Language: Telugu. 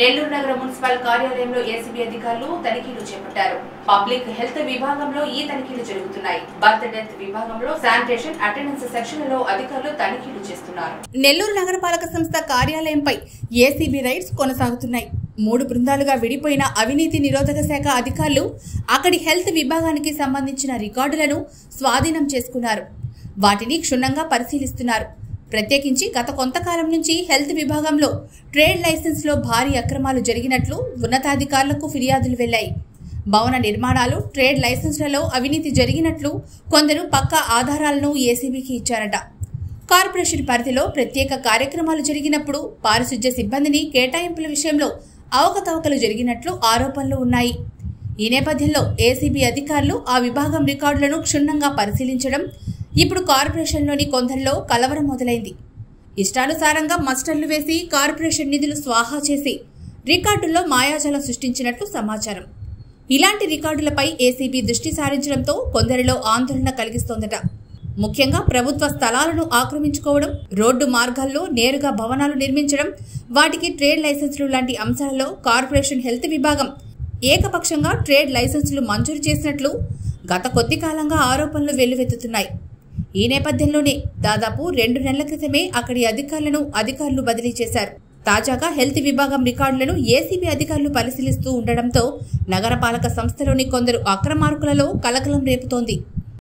నెల్లూరు నగర మున్సిపల్ కార్యాలయంలో ఏసీబీ అధికారులు తనిఖీలు చేపట్టారు పబ్లిక్ హెల్త్ విభాగంలో ఈ తనిఖీలు జరుగుతున్నాయి బర్త్ డెత్ విభాగంలో శానిటేషన్ అటెండెన్స్ సెక్షన్లలో అధికారులు తనిఖీలు చేస్తున్నారు నెల్లూరు నగరపాలక సంస్థ కార్యాలయంపై ఏసీబీ రైడ్స్ కొనసాగుతున్నాయి మూడు బృందాలుగా విడిపోయిన అవినీతి నిరోధక శాఖ అధికారులు అక్కడి హెల్త్ విభాగానికి సంబంధించిన రికార్డులను స్వాధీనం చేసుకున్నారు వాటిని క్షుణ్ణంగా పరిశీలిస్తున్నారు ప్రత్యేకించి గత కొంతకాలం నుంచి హెల్త్ విభాగంలో ట్రేడ్ లైసెన్స్లో భారీ అక్రమాలు జరిగినట్లు ఉన్నతాధికారులకు ఫిర్యాదులు వెళ్లాయి భవన నిర్మాణాలు ట్రేడ్ లైసెన్స్లలో అవినీతి జరిగినట్లు కొందరు పక్కా ఆధారాలను ఏసీబీకి ఇచ్చారట కార్పొరేషన్ పరిధిలో ప్రత్యేక కార్యక్రమాలు జరిగినప్పుడు పారిశుధ్య సిబ్బందిని కేటాయింపుల విషయంలో అవకతవకలు జరిగినట్లు ఆరోపణలు ఉన్నాయి ఈ నేపథ్యంలో ఏసీబీ అధికారులు ఆ విభాగం రికార్డులను క్షుణ్ణంగా పరిశీలించడం ఇప్పుడు కార్పొరేషన్లోని కొందరిలో కలవరం మొదలైంది ఇష్టానుసారంగా మస్టర్లు వేసి కార్పొరేషన్ నిధులు స్వాహా చేసి రికార్డుల్లో మాయాజాలం సృష్టించినట్లు సమాచారం ఇలాంటి రికార్డులపై ఏసీబీ దృష్టి సారించడంతో కొందరిలో ఆందోళన కలిగిస్తోందట ముఖ్యంగా ప్రభుత్వ స్థలాలను ఆక్రమించుకోవడం రోడ్డు మార్గాల్లో నేరుగా భవనాలు నిర్మించడం వాటికి ట్రేడ్ లైసెన్సులు లాంటి అంశాలలో కార్పొరేషన్ హెల్త్ విభాగం ఏకపక్షంగా ట్రేడ్ లైసెన్సులు మంజూరు చేసినట్లు గత కొద్ది కాలంగా ఆరోపణలు వెల్లువెత్తుతున్నాయి ఈ నేపథ్యంలోనే దాదాపు రెండు నెలల క్రితమే అక్కడి అధికారులను అధికారులు బదిలీ చేశారు తాజాగా హెల్త్ విభాగం రికార్డులను ఏసీబీ అధికారులు పరిశీలిస్తూ ఉండడంతో నగరపాలక సంస్థలోని కొందరు అక్రమార్కులలో కలకలం రేపుతోంది